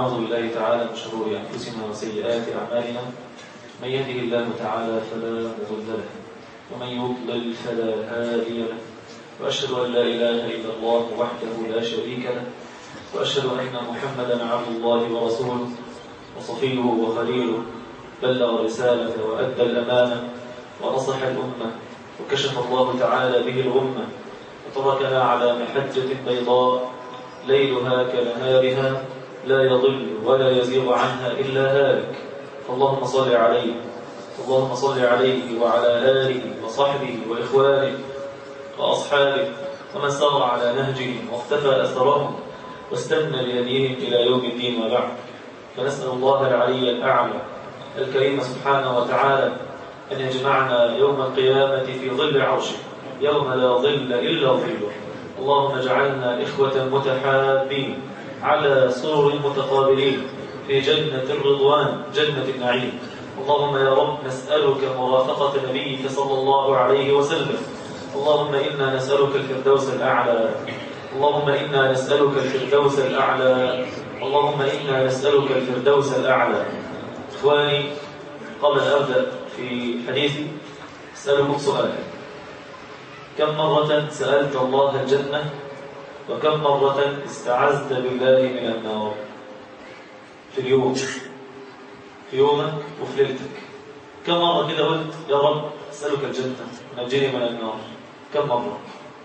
ونعوذ بالله تعالى من شرور أنفسنا وسيئات أعمالنا من يهده الله تعالى فلا مضل له ومن يضلل فلا هادي له وأشهد أن لا إله إلا الله وحده لا شريك له وأشهد أن محمدا عبد الله ورسوله وصفيه وخليله بلغ الرسالة وأدى الأمانة ونصح الأمة وكشف الله تعالى به الغمة وتركنا على محجة بيضاء ليلها كنهارها لا يضل ولا يزيغ عنها إلا هالك فاللهم صل عليه اللهم صل عليه وعلى آله وصحبه وإخوانه وأصحابه ومن سار على نهجهم واختفى أثرهم واستنى بهديهم إلى يوم الدين وبعد فنسأل الله العلي الأعلى الكريم سبحانه وتعالى أن يجمعنا يوم القيامة في ظل عرشه يوم لا ظل إلا ظله اللهم اجعلنا إخوة متحابين على سرر متقابلين في جنة الرضوان جنة النعيم اللهم يا رب نسألك مرافقة نبيك صلى الله عليه وسلم اللهم إنا نسألك الفردوس الأعلى اللهم إنا نسألك الفردوس الأعلى اللهم إنا نسألك الفردوس الأعلى إخواني قبل أن أبدأ في حديثي أسألكم سؤالا كم مرة سألت الله الجنة وكم مرة استعذت بالله من النار في اليوم في يومك وفي ليلتك كم مرة كده قلت يا رب أسألك الجنة ونجني من النار كم مرة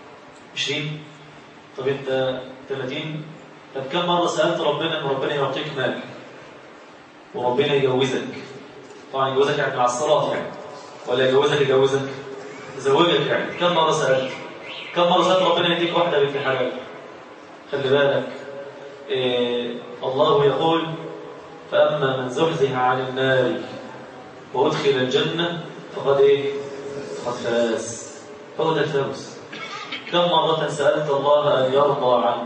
20 طب انت 30 طب كم مرة سألت ربنا ان ربنا يعطيك مال وربنا يجوزك طبعا يجوزك يعني على الصلاة يعني ولا يجوزك يجوزك يزوجك يعني كم مرة سألت كم مرة سألت ربنا يديك واحدة بنت حلال خلي بالك إيه الله يقول فأما من زحزح عن النار وأدخل الجنة فقد إيه فقد فاز هو ده الفوز كم مرة سألت الله أن يرضى عنك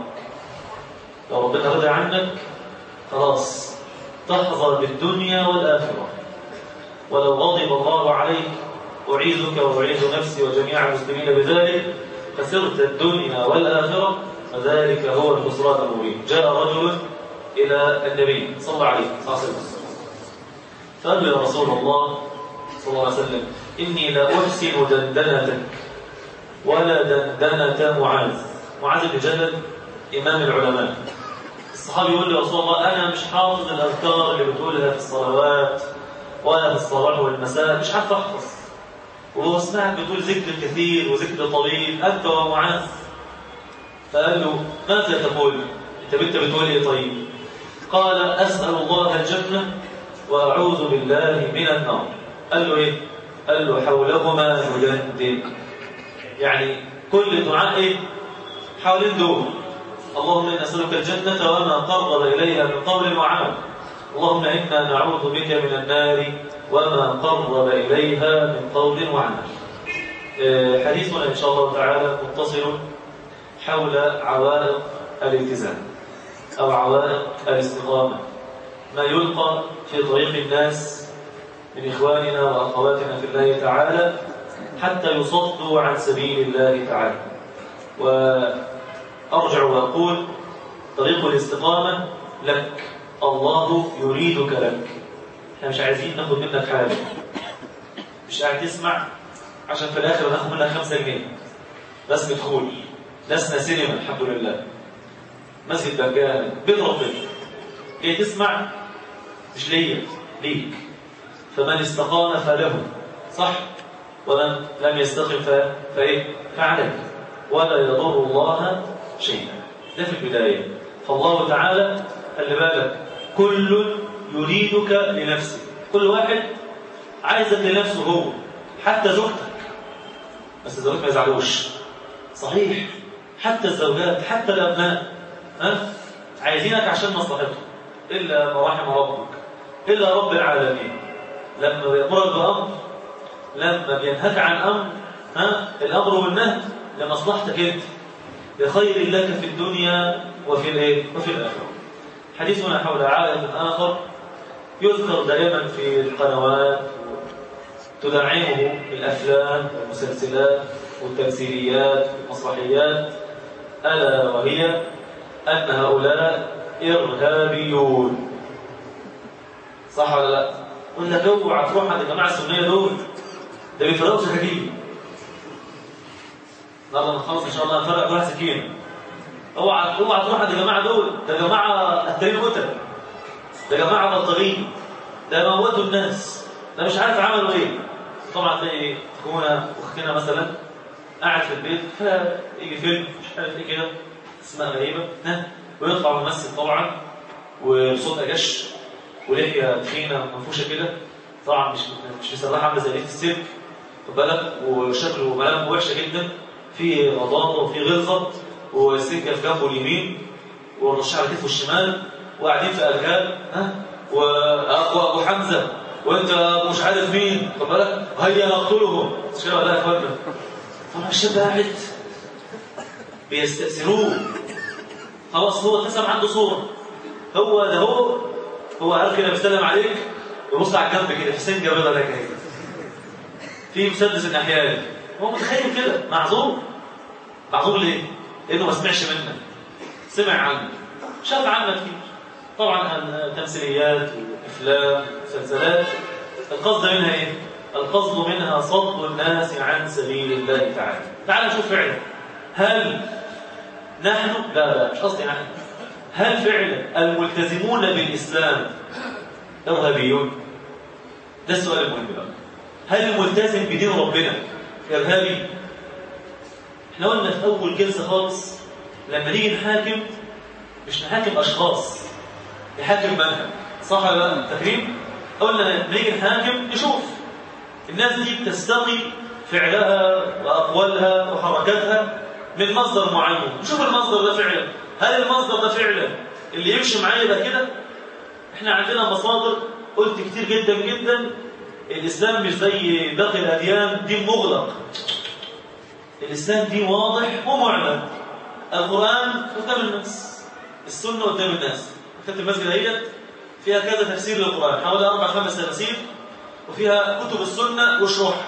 لو ربنا رضى عنك خلاص تحظى بالدنيا والآخرة ولو غضب الله عليك أعيذك وأعيذ نفسي وجميع المسلمين بذلك خسرت الدنيا والآخرة فذلك هو الخسران المبين جاء رجل إلى النبي صلى الله عليه وسلم فقال له يا رسول الله صلى الله عليه وسلم إني لا أحسن دندنتك ولا دندنة معاذ معاذ بن جبل إمام العلماء الصحابي يقول له يا رسول الله أنا مش حافظ الأذكار اللي بتقولها في الصلوات ولا في الصباح والمساء مش عارف أحفظ وهو سمعك بتقول ذكر كثير وذكر طويل أنت ومعاذ فقال له ماذا تقول أنت بنت بتقول إيه طيب قال أسأل الله الجنة وأعوذ بالله من النار قال له إيه قال له حولهما ندندن يعني كل دعاء إيه حوالين دول اللهم إنا نسألك الجنة وما قرب إليها من قول وعمل اللهم إنا نعوذ بك من النار وما قرب إليها من قول وعمل حديثنا إن شاء الله تعالى متصل حول عوائق الالتزام أو عوائق الاستقامة ما يلقى في طريق الناس من إخواننا وأخواتنا في الله تعالى حتى يصدوا عن سبيل الله تعالى وأرجع وأقول طريق الاستقامة لك الله يريدك لك احنا مش عايزين ناخد منك حاجة مش قاعد تسمع عشان في الآخر ناخد منك خمسة جنيه بس بتقول لسنا سينما الحمد لله مسجد برجان بيت ربنا جاي تسمع مش ليا ليك فمن استقام فله صح ومن لم يستقم فايه فعليه ولا يضر الله شيئا ده في البدايه فالله تعالى خلي بالك كل يريدك لنفسه كل واحد عايزك لنفسه هو حتى زوجتك بس الزوجات ما يزعلوش صحيح حتى الزوجات حتى الابناء ها عايزينك عشان مصلحتهم الا ما رحم ربك الا رب العالمين لما بيامرك بامر لما بينهاك عن امر ها الامر والنهي لمصلحتك انت لخير لك في الدنيا وفي الايه وفي الاخره حديثنا حول عائق اخر يذكر دائما في القنوات تدعمه الافلام والمسلسلات والتمثيليات والمسرحيات الا وهي ان هؤلاء إرهابيون صح ولا لا؟ قلت لك اوعى تروح عند الجماعة السنية دول ده بيفرقوا سكاكين يلا نخلص ان شاء الله نفرق كل سكينه اوعى اوعى تروح عند الجماعه دول ده جماعه قتالين قتل ده جماعه بلطجيه ده موتوا الناس ده مش عارف عملوا ايه طبعا تلاقي اخونا واختنا مثلا قاعد في البيت فيجي فيلم مش عارف ايه كده اسمها غريبه ها ويطلع ممثل طبعا وصوت اجش ولحيه تخينه منفوشه كده طبعا مش مش مسرحه عامله زي ليله السيرك خد بالك وشكله ملامحه وحشه جدا في غضاضه وفي غلظه والسكه في جنبه اليمين والرشاش على كتفه الشمال وقاعدين في ارجال ها وابو حمزه وانت مش عارف مين خد بالك هيا نقتلهم مش كده ولا يا اخوانا طبعا الشاب قاعد بيستأثروه خلاص هو اتسم عنده صوره هو ده هو هو قال كده بيسلم عليك ويبص على الجنب كده في سنجه بيضه ده كده في مسدس الناحيه هو متخيل كده معذور معذور ليه؟ لانه ما سمعش منك سمع عنك شاف عنك كتير طبعا تمثيليات وافلام ومسلسلات القصد منها ايه؟ القصد منها صد الناس عن سبيل الله تعالى تعال نشوف فعلا هل نحن لا لا مش قصدي نحن هل فعلا الملتزمون بالاسلام ارهابيون؟ ده السؤال المهم بقى هل الملتزم بدين ربنا ارهابي؟ احنا قلنا في اول جلسه خالص لما نيجي نحاكم مش نحاكم اشخاص نحاكم منهج صح ولا لا فاكرين؟ قلنا لما نيجي نحاكم نشوف الناس دي بتستقي فعلها واقوالها وحركاتها من مصدر معين نشوف المصدر ده فعلا هل المصدر ده فعلا اللي يمشي معايا يبقى كده احنا عندنا مصادر قلت كتير جدا جدا الاسلام مش زي باقي الاديان دين مغلق الاسلام دين واضح ومعلن القران قدام الناس السنه قدام الناس كتبت المسجد اهيت فيها كذا تفسير للقران حوالي اربع خمس تفاسير وفيها كتب السنه وشروح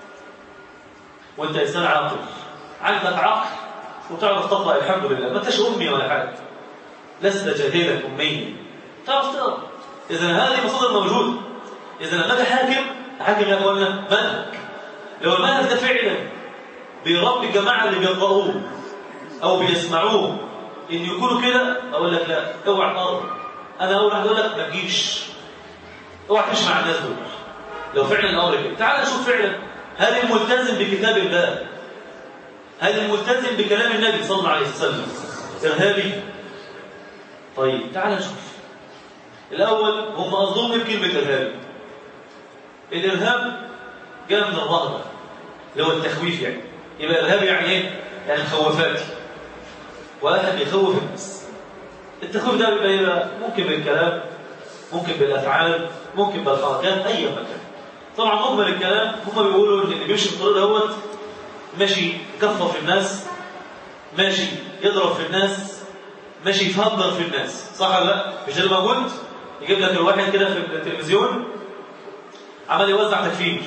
وانت انسان عاقل عندك عقل وتعرف تقرا الحمد لله ما انتش امي ولا حاجه لست جاهلا اميا تعرف تقرا اذا هذه مصادر موجوده اذا لما اجي حاكم حاكم يا اخوانا منهج لو المنهج ده فعلا بيربي الجماعه اللي بيقرؤوه او بيسمعوه ان يكونوا كده اقول لك لا اوعى تقرب انا اول واحد اقول لك ما تجيش اوعى تعيش مع الناس دول لو فعلا الامر كده تعال نشوف فعلا هل الملتزم بكتاب الله هل الملتزم بكلام النبي صلى الله عليه وسلم ارهابي طيب تعال نشوف الاول هم قصدهم بكلمه ارهابي الارهاب جاء من الرهبه اللي هو التخويف يعني يبقى ارهابي يعني ايه يعني خوفاتي واحد بيخوف الناس التخويف ده بيبقى يبقى ممكن بالكلام ممكن بالافعال ممكن بالحركات اي مكان طبعا مجمل الكلام هم بيقولوا ان اللي بيمشي بالطريق دوت ماشي يكفر في الناس ماشي يضرب في الناس ماشي يفضل في الناس صح ولا لا مش ده اللي موجود يجيب لك الواحد كده في التلفزيون عمال يوزع تكفير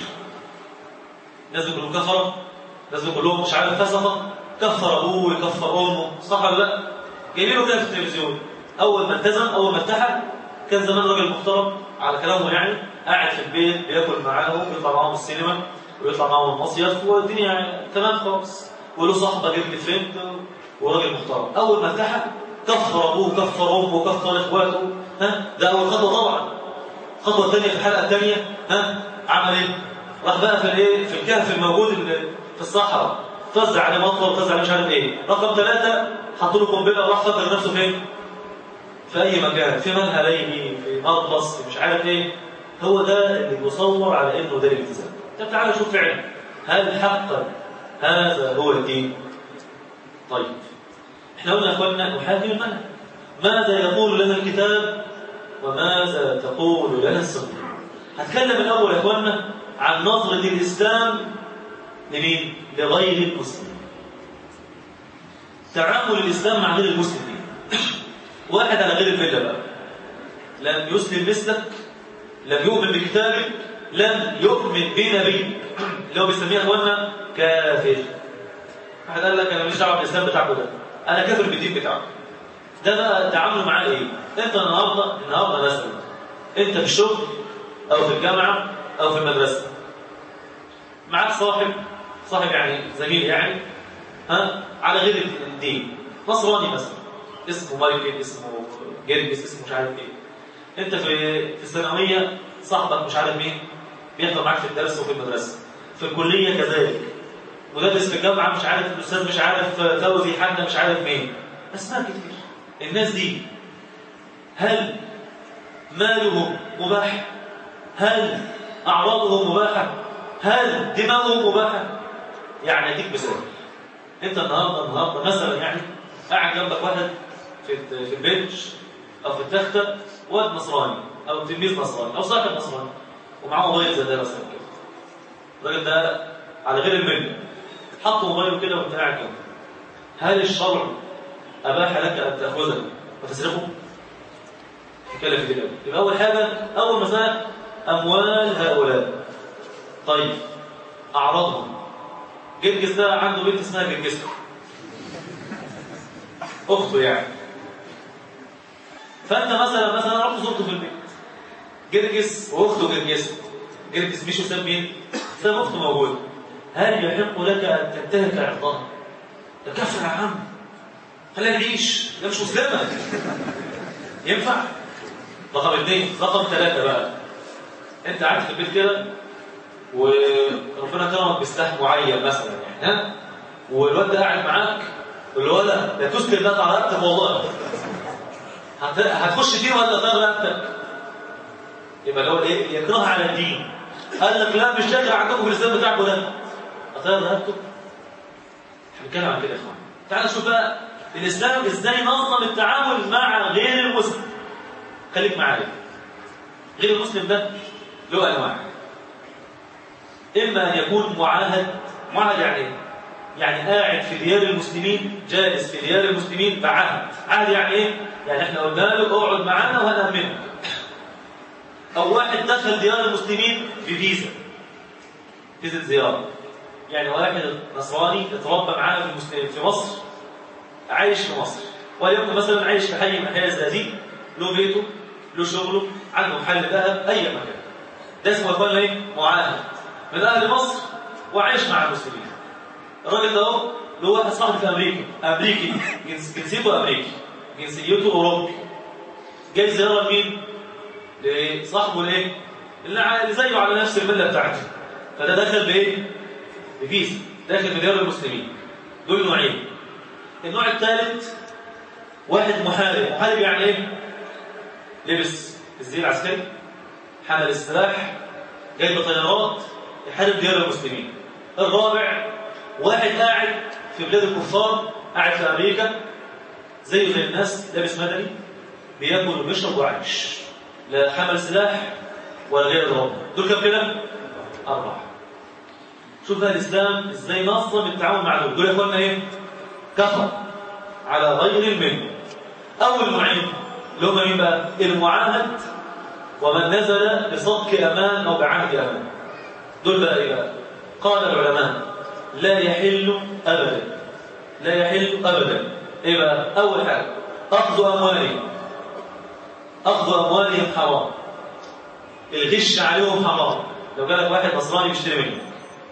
ناس بيقولوا كفره ناس بيقولوا مش عارف فسقه كفر ابوه ويكفر امه صح ولا لا جايبينه كده في التلفزيون اول ما التزم اول ما اتحد كان زمان راجل محترم على كلامه يعني قاعد في البيت بياكل معاهم ويطلع معاهم السينما ويطلع معاهم المصيف والدنيا يعني تمام خالص وله صاحبه جبت فريند وراجل محترم اول ما اتحد كفر ابوه كفر امه وكفر اخواته ها ده اول خطوه طبعا الخطوه الثانيه في الحلقه الثانيه ها عمل ايه؟ راح بقى في الايه؟ في الكهف الموجود في الصحراء توزع عليه مطر وتوزع عليه مش عارف ايه رقم ثلاثه حطوا له قنبله وراح فجر نفسه فين؟ في اي مكان في منهى ليلي في مطبس في مش عارف ايه هو ده اللي بيصور على انه ده الالتزام طب تعالى شوف فعلا هل حقا هذا هو الدين؟ طيب احنا قلنا يا اخوانا نحاكم المنهج ماذا يقول لنا الكتاب وماذا تقول لنا السنه هتكلم الاول يا اخوانا عن نظره الاسلام لمين؟ لغير المسلم تعامل الاسلام مع غير المسلمين واحد على غير المله بقى لم يسلم مثلك لم يؤمن بكتابك لم يؤمن بنبيك اللي هو بيسميها اخوانا كافر واحد قال لك انا ماليش دعوه بالاسلام بتاعكم ده انا كافر بالدين بتاعكم ده بقى تعامله معاه ايه انت النهارده النهارده مثلا انت في الشغل او في الجامعه او في المدرسه معاك صاحب صاحب يعني زميل يعني ها على غير الدين نصراني مثلا اسمه مايكل اسمه جرجس اسمه مش عارف ايه انت في في الثانويه صاحبك مش عارف مين بيحضر معاك في الدرس وفي المدرسه في الكليه كذلك مدرس في الجامعه مش عارف الاستاذ مش عارف فوزي حنا مش عارف مين اسماء كتير الناس دي هل مالهم مباح هل اعراضهم مباحه هل دماغهم مباحه يعني اديك مثال انت النهارده النهارده مثلا يعني قاعد جنبك واحد في في البنش او في التخته واد نصراني او تلميذ نصراني او صاحب نصراني ومعاه موبايل زي ده مثلا كده الراجل ده على غير المنه حط موبايله كده وانت قاعد جنبه هل الشرع اباح لك ان تاخذه وتسرقه؟ نتكلم في كده يبقى اول حاجه اول مساله اموال هؤلاء طيب اعراضهم جرجس ده عنده بنت اسمها جرجسته اخته يعني فانت مثلا مثلا رحت زرته في البيت جرجس واخته جرجسه جرجس مش وسام مين؟ سام اخته موجوده هل يحق لك ان تنتهك عرضها؟ ده كفر يا عم خليها تعيش ده مش مسلمه ينفع؟ رقم اثنين رقم ثلاثه بقى انت قاعد في البيت كده وربنا كرمك بسلاح معين مثلا يعني ها والواد ده قاعد معاك الولد ده تسكر ده على رقبتك والله هت... هتخش فيه ولا تغير رقبتك يبقى لو ايه يكرهها على الدين قال لك لا مش داخل عندكم في الاسلام بتاعكم ده هتغير رقبته هنتكلم عن كده يا اخوان تعال نشوف بقى الاسلام ازاي نظم التعامل مع غير المسلم خليك معايا غير المسلم ده له انواع اما ان يكون معاهد معاهد يعني ايه يعني قاعد في ديار المسلمين جالس في ديار المسلمين بعهد عهد يعني ايه يعني احنا قلنا له اقعد معانا وهنأمنك او واحد دخل ديار المسلمين بفيزا فيزا زياره يعني واحد نصراني اتربى معانا في المسلمين في مصر عايش في مصر وليكن مثلا عايش في حي من احياء الزقازيق له بيته له شغله عنده محل ذهب اي مكان ده اسمه اخوانا ايه معاهد من اهل مصر وعايش مع المسلمين الراجل ده اهو له واحد صاحبي في امريكا امريكي جنس جنسيته امريكي جنسيته اوروبي جاي زياره لمين؟ لصاحبه الايه؟ اللي زيه على نفس المله بتاعته فده دخل بايه؟ بفيزا داخل في ديار المسلمين دول نوعين النوع الثالث واحد محارب محارب يعني ايه؟ لبس الزي العسكري حمل السلاح جاي بطيارات يحارب ديار المسلمين الرابع واحد قاعد في بلاد الكفار قاعد في امريكا زيه زي الناس لابس مدني بياكل وبيشرب وعايش لا حمل سلاح ولا غير الرابع دول كم كده؟ أربعة شوف بقى الإسلام إزاي نظم التعامل مع دول دول يا إخوانا إيه؟ كفر على غير المله أول نوعين اللي هم مين بقى؟ المعاهد ومن نزل بصدق أمان أو بعهد أمان دول بقى إيه بقى؟ قال العلماء لا يحل أبدا لا يحل أبدا إيه بقى؟ أول حاجة أخذ أموالهم أخذ أموالهم حرام الغش عليهم حرام لو جالك واحد نصراني بيشتري منك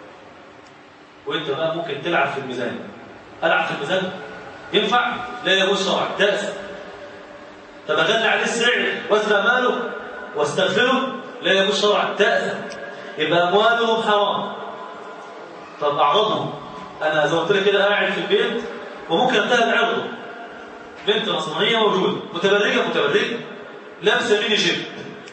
وانت بقى ممكن تلعب في الميزان العب في الميزان ينفع لا يجوز شرعا تأسف طب اغلى عليه السعر واسرق ماله واستغفره لا يجوز شرعا تأسف يبقى اموالهم حرام طب اعرضهم انا زي ما قلت لك كده قاعد في البيت وممكن انتهك عرضه بنت نصرانيه موجوده متبرجه متبرجه لابسه ميني جيب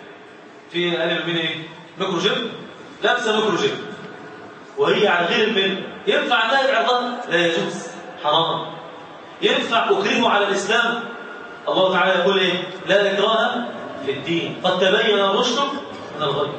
في قال ميني ايه؟ ميكرو جيب لابسه ميكرو جيب وهي على غير المن ينفع انتهك عرضها لا يجوز حرام ينفع اكرمه على الاسلام الله تعالى يقول ايه لا اكراه في الدين قد تبين الرشد من الغي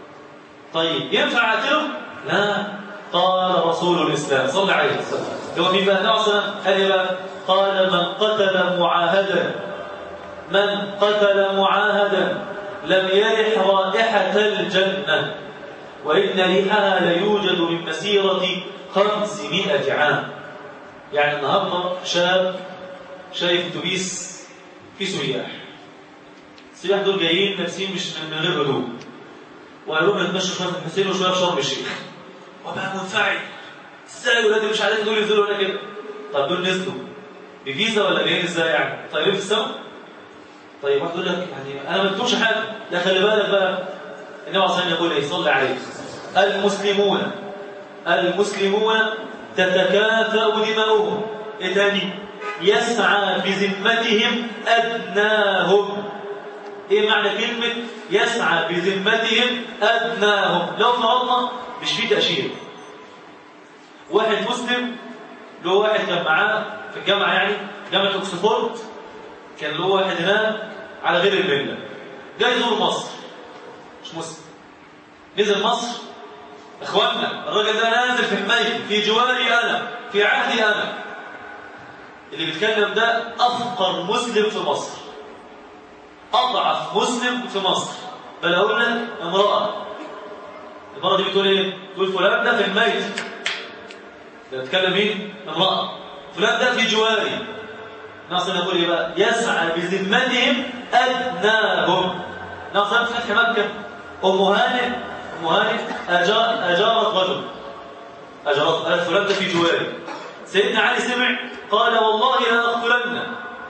طيب ينفع اقتله لا قال رسول الاسلام صلى عليه وسلم هو مين بقى نعصى قال قال من قتل معاهدا من قتل معاهدا لم يرح رائحة الجنة وإن ريحها ليوجد من مسيرة خمسمائة عام يعني النهارده شاب شايف اتوبيس في سياح السياح دول جايين لابسين مش من غير هدوء وهيروحوا يتمشوا شويه في الحسين وشويه في شرم الشيخ وبقى منفعل ازاي ولادي مش عايزين دول ينزلوا ولا كده طب دول نزلوا بفيزا ولا جايين ازاي يعني طيبين في السما طيب واحد يقول لك يعني انا ما بدوش حاجه لا خلي بالك بقى النبي عليه الصلاه يقول ايه صلي عليه المسلمون المسلمون تتكاثر دماؤهم ايه تاني يسعى بذمتهم ادناهم ايه معنى كلمه يسعى بذمتهم ادناهم لو فرضنا مش في تاشيره واحد مسلم له واحد كان معاه في الجامعه يعني جامعه اوكسفورد كان له واحد هناك على غير المله جاي يزور مصر مش مسلم نزل مصر اخواننا الراجل ده نازل في حمايتي في جواري انا في عهدي انا اللي بيتكلم ده افقر مسلم في مصر اضعف مسلم في مصر بل اقول لك امراه المراه دي بتقول ايه تقول فلان ده في حمايتي ده بتكلم مين امراه فلان ده في جواري ناصر يقول ايه بقى يسعى بذمتهم ادناهم ناصر في فتح مكه ام هانئ ام هانئ أجار اجارت رجل اجارت قالت فلان ده في جواري سيدنا علي سمع قال والله لا اقتلن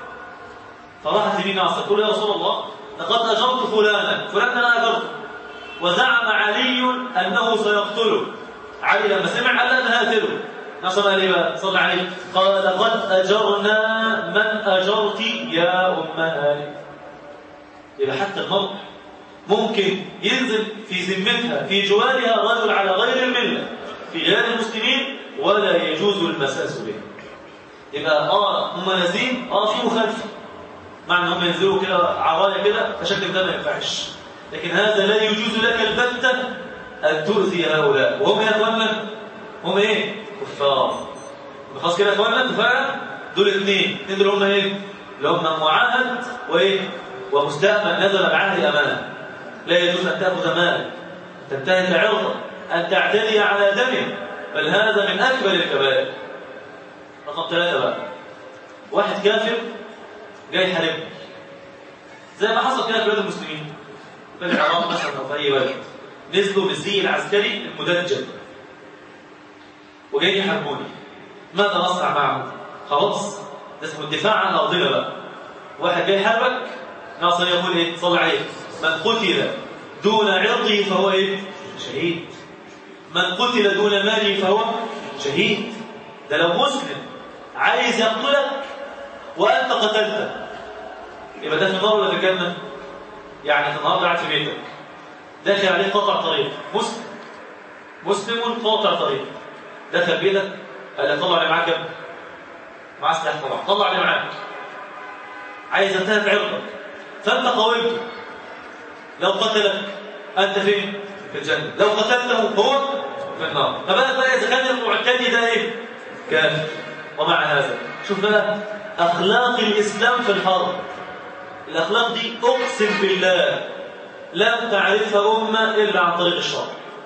فراحت لمين ناصر تقول يا رسول الله لقد اجرت فلانا فلان انا اجرته وزعم علي انه سيقتله علي لما سمع قال لا انا هقتله نصر قال ايه بقى صلى عليه قال قد اجرنا من اجرت يا ام هانئ يبقى حتى المرء ممكن ينزل في ذمتها في جوارها رجل على غير المله في غير المسلمين ولا يجوز المساس به يبقى اه هم نازلين اه في مخالفه معنى ان هم ينزلوا كده عرايا كده فشكل ده ما ينفعش لكن هذا لا يجوز لك البتة ان تؤذي هؤلاء وهم يا اخوانا هم ايه كفار خلاص كده يا اخوانا اتفقنا دول اثنين اثنين دول هم ايه اللي هم معاهد وايه ومستأمن نزل بعهد امانه لا يجوز ان تاخذ مالك تنتهك عرضه ان تعتدي على دمه بل هذا من اكبر الكبائر رقم ثلاثه بقى واحد كافر جاي يحاربني زي ما حصل كده في بلاد المسلمين في العراق مثلا او في اي بلد نزلوا بالزي العسكري المدجل وجايين يحاربوني ماذا نصنع معهم؟ خلاص ده اسمه الدفاع عن ارضنا بقى واحد جاي يحاربك ناصر يقول ايه؟ صلى عليه من قتل دون عرضه فهو ايه؟ شهيد من قتل دون ماله فهو شهيد ده لو مسلم عايز يقتلك وانت قتلته يبقى ده في النار ولا في الجنه؟ يعني انت النهارده قاعد في بيتك داخل عليه قطع طريق مسلم مسلم قاطع طريق دخل بيتك قال لك طلع اللي معاك جنب معاه سلاح طبعا طلع اللي معاك عايز ينتهك عرضك فانت قاومته لو قتلك انت فين؟ في الجنه لو قتلته هو في النار فبالك بقى اذا كان المعتدي ده ايه؟ كافر ومع هذا شوف بقى اخلاق الاسلام في الحرب الاخلاق دي اقسم بالله لم تعرفها امه الا عن طريق الشرع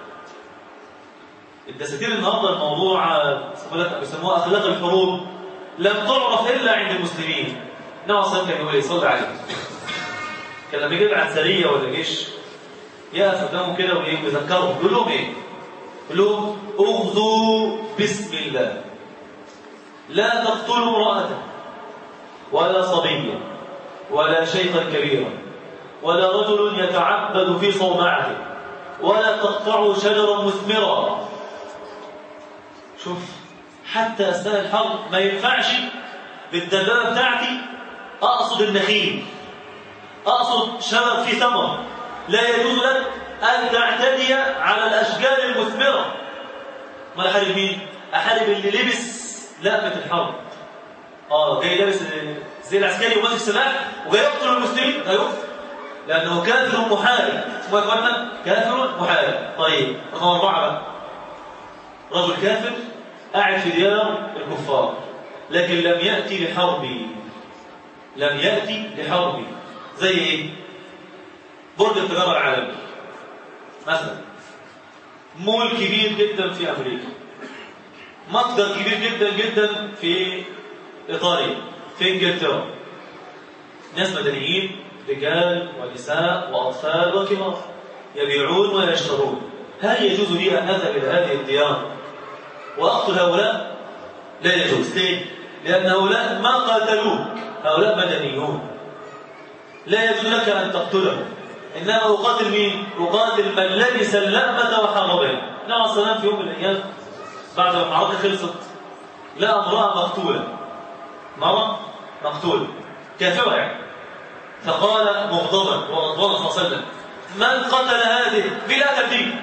الدساتير النهارده الموضوع بيسموها اخلاق الحروب لم تعرف الا عند المسلمين النبي صلى كان يقول يصلي عليه كان لما يجي يبعت سريه ولا جيش يقف قدامهم كده ويذكرهم يقول لهم ايه؟ يقول لهم اغزوا بسم الله لا تقتلوا امرأة ولا صبيا ولا شيخا كبيرا ولا رجل يتعبد في صومعته ولا تقطعوا شجرا مثمرا شوف حتى اثناء الحرب ما ينفعش بالدبابه بتاعتي اقصد النخيل اقصد شجر فيه ثمر لا يجوز لك ان تعتدي على الاشجار المثمره ما احارب مين؟ احارب اللي لبس لقمه الحرب اه جاي لابس زي العسكري وماسك سلاح وجاي يقتل المسلمين لا يقتل لانه كافر محارب اسمه يا اخوانا كافر محارب طيب رقم اربعه بقى رجل كافر قاعد في ديار الكفار لكن لم ياتي لحربي لم ياتي لحربي زي ايه؟ برج التجاره العالمي مثلا مول كبير جدا في امريكا متجر كبير جدا جدا في ايطاليا في انجلترا ناس مدنيين رجال ونساء وأطفال وكبار يبيعون ويشترون هل يجوز لي أن أذهب إلى هذه الديار وأقتل هؤلاء؟ لا يجوز ليه؟ لأن هؤلاء ما قاتلوك هؤلاء مدنيون لا يجوز لك أن تقتلهم إنما أقاتل مين؟ أقاتل من لبس اللأمة وحاربها النبي عليه الصلاة في يوم من الأيام بعد ما المعركة خلصت لقى امرأة مقتولة مرأة مقتولة كافرة يعني فقال مغضبا وغضبان صلى الله عليه وسلم من قتل هذه بلا تبديل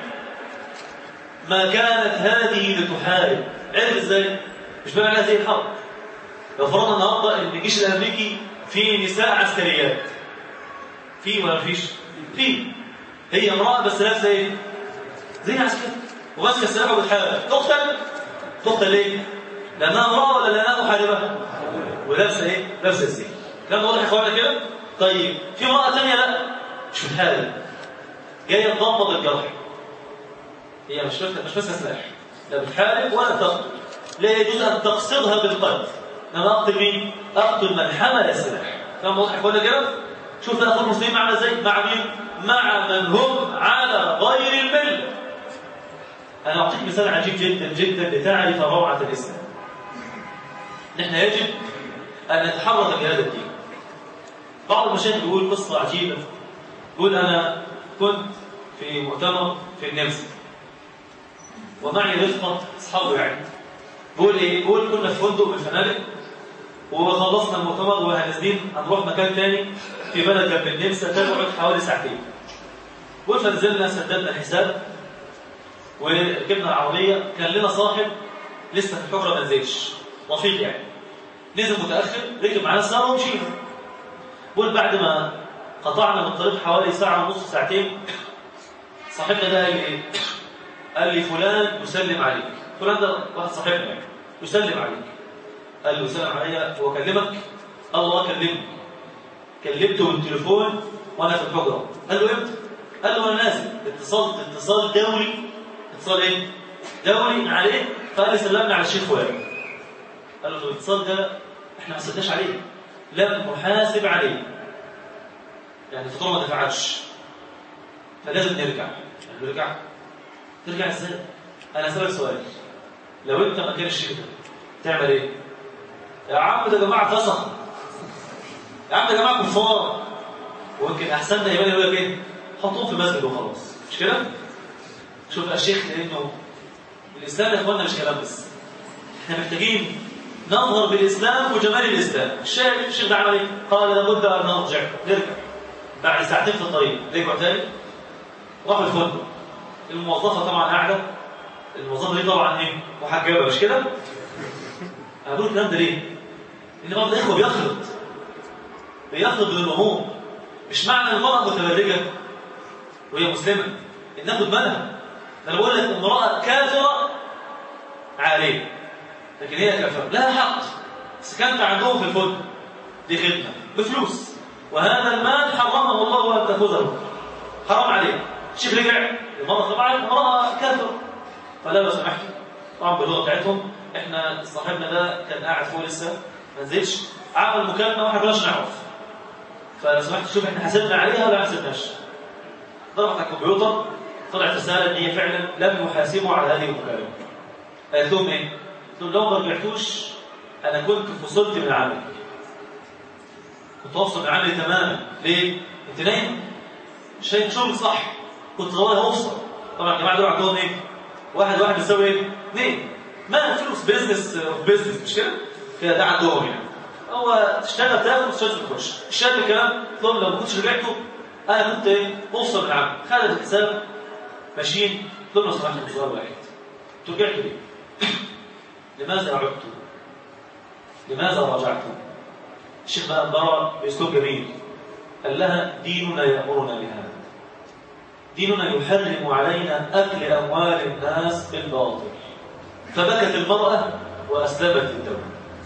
ما كانت هذه لتحارب عرف ازاي مش بقى عليها زي الحرب لو فرضنا النهارده ان الجيش الامريكي فيه نساء عسكريات في ولا فيش في هي امراه بس لابسه ايه زي عسكري وماسكه السلاح وبتحارب تقتل تقتل ليه لانها امراه ولا لانها محاربه ولابسه ايه لابسه الزي كان واضح يا اخوانا كده طيب في امراه ثانيه لا مش بتحارب جايه تضمد الجرح هي مش ماسكه مش ماسكه سلاح لا بتحارب ولا تقتل لا يجوز ان تقصدها بالقتل انما اقتل مين اقتل من حمل السلاح كان واضح يا اخوانا كده شوف اخو المسلمين معنا ازاي مع مين مع من هم على غير المله انا اعطيك مثال عجيب جدا جدا لتعرف روعه الاسلام نحن يجب ان نتحرك بهذا الدين بعض المشايخ بيقول قصه عجيبه يقول انا كنت في مؤتمر في النمسا ومعي رفقه اصحابه يعني بيقول ايه بيقول كنا في فندق من الفنادق وخلصنا المؤتمر وهنازلين هنروح مكان تاني في بلد جنب النمسا تبعد حوالي ساعتين فنزلنا سددنا الحساب وركبنا العربيه كان لنا صاحب لسه في الحجره ما نزلش رفيق يعني نزل متاخر ركب معانا ساعه ومشينا بقول بعد ما قطعنا من الطريق حوالي ساعه ونص ساعتين صاحبنا ده قال لي ايه؟ قال لي فلان يسلم عليك فلان ده واحد صاحبنا يعني يسلم عليك قال له يسلم عليا هو كلمك الله كلمني كلمته بالتليفون وانا في الحجره قال له امتى قال له انا نازل اتصلت اتصال دولي اتصال ايه دولي عليه فقال لي سلمنا على الشيخ فلان قال له الاتصال ده احنا ما سدناش عليه لم نحاسب عليه يعني الفاتوره ما دفعتش فلازم نرجع نرجع ترجع ازاي انا اسالك سؤال لو انت مكان الشيخ ده تعمل ايه يا عم ده جماعه فسق يا عم ده جماعه كفار ويمكن احسن ده يبان يقول لك ايه حطوه في مسجد وخلاص مش كده شوف يا شيخ لانه الاسلام يا اخوانا مش كلام بس احنا محتاجين نظهر بالاسلام وجمال الاسلام الشيخ الشيخ ده عمل ايه قال لابد ان نرجع نرجع بعد ساعتين في الطريق رجعوا تاني راحوا الفندق الموظفه طبعا قاعده الموظفه دي طبعا ايه محجبه مش كده انا بقول الكلام ده ليه ان بعض الاخوه بيخلط بيخلط بين الامور مش معنى المراه متبرجه وهي مسلمه ان ناخد بالها انا بقول لك امراه كافره عاريه لكن هي كافره لها حق سكنت عندهم في الفندق دي خدمه بفلوس وهذا المال حرمه الله ان تاخذه حرام عليه الشيخ رجع المراه طبعا امراه كافره فلا لو سمحت طبعا باللغه بتاعتهم احنا صاحبنا ده كان قاعد فوق لسه ما نزلش عمل مكالمه واحنا كناش نعرف فلو سمحت شوف احنا حاسبنا عليها ولا ما حاسبناش ضربت على الكمبيوتر طلعت رساله ان هي فعلا لم يحاسبوا على هذه المكالمه قالت لهم ايه؟ قلت لهم لو ما رجعتوش انا كنت فصلت من عملي كنت افصل من عملي تماما ليه؟ انت نايم مش شايف شغل صح كنت والله هوصل طبعا الجماعه دول عندهم ايه؟ واحد واحد بيساوي ايه؟ اثنين ما فلوس بيزنس بيزنس مش كده؟ كده ده عندهم يعني هو تشتغل تاخد تشتغل تخش الشاب الكلام قلت لهم لو ما كنتش رجعتوا انا كنت ايه؟ اوصل من عملي خدت الحساب ماشيين قلت لهم لو سمحتوا سؤال واحد انتوا رجعتوا ليه؟ لماذا عدتم؟ لماذا راجعتم؟ الشيخ بقى برا باسلوب جميل قال لها ديننا يامرنا بهذا ديننا يحرم علينا اكل اموال الناس بالباطل فبكت المراه واسلمت الدوله